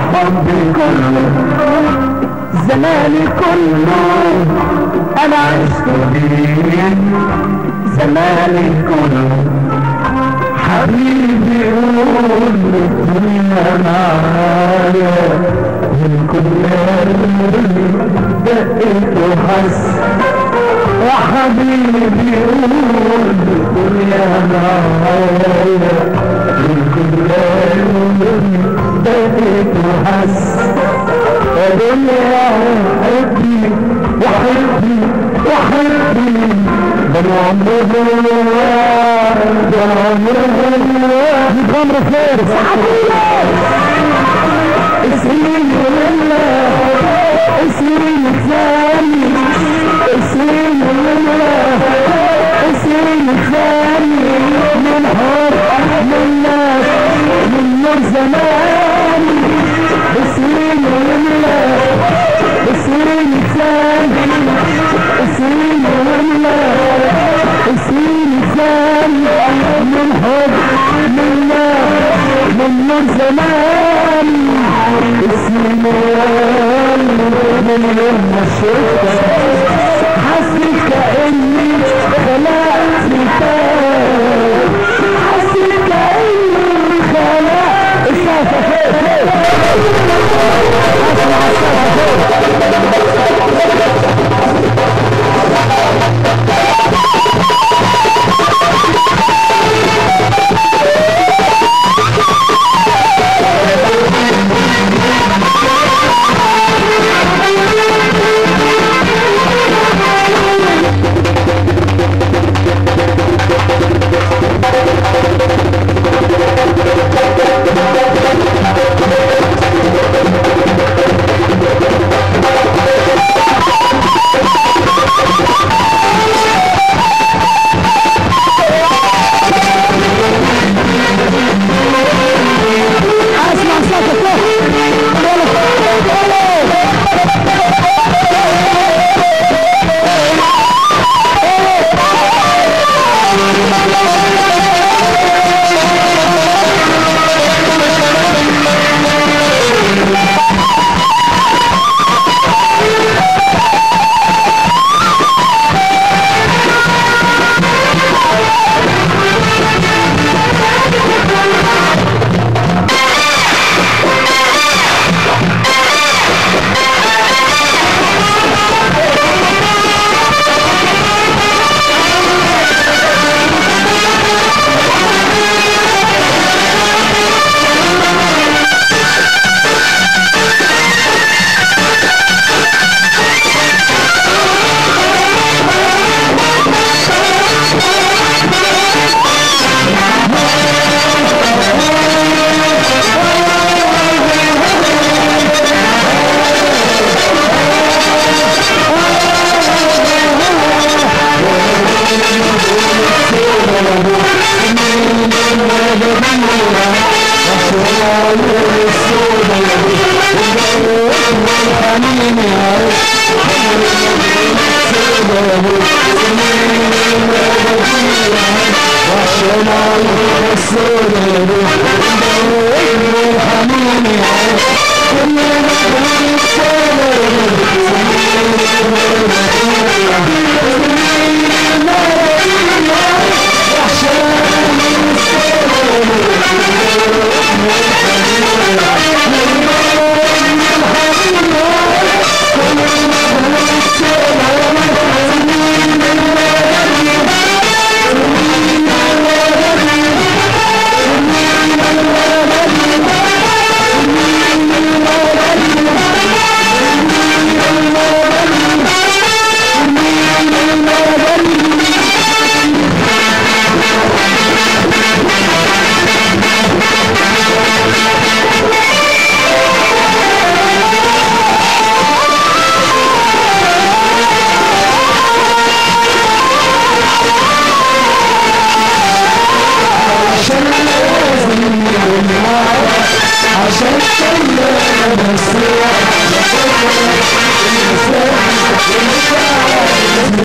حبي كله زماني كله انا عشت بيه زماني كله حبيبي قول الدنيا معايا من كل قلبي دقت وحس يا حبيبي قول الدنيا معايا من كل قلبي دقت وحس يا دنيا حبي وحبي وحبي ده عمره ده عمره دي خمر فارس اسمي ولا اسمي ثاني اسمي ولا اسمي ثاني من حب من ناس من نور زمان اسمي ولا اسمي ثاني اسمي ولا اسمي ثاني من حب من ناس من نور زمان اسمي من يوم ما شفتك حسيت كأني خلقت تاني حسيت كأني خلقت السقف فوق فوق اسمع السقف فوق اسمع صوتك فوق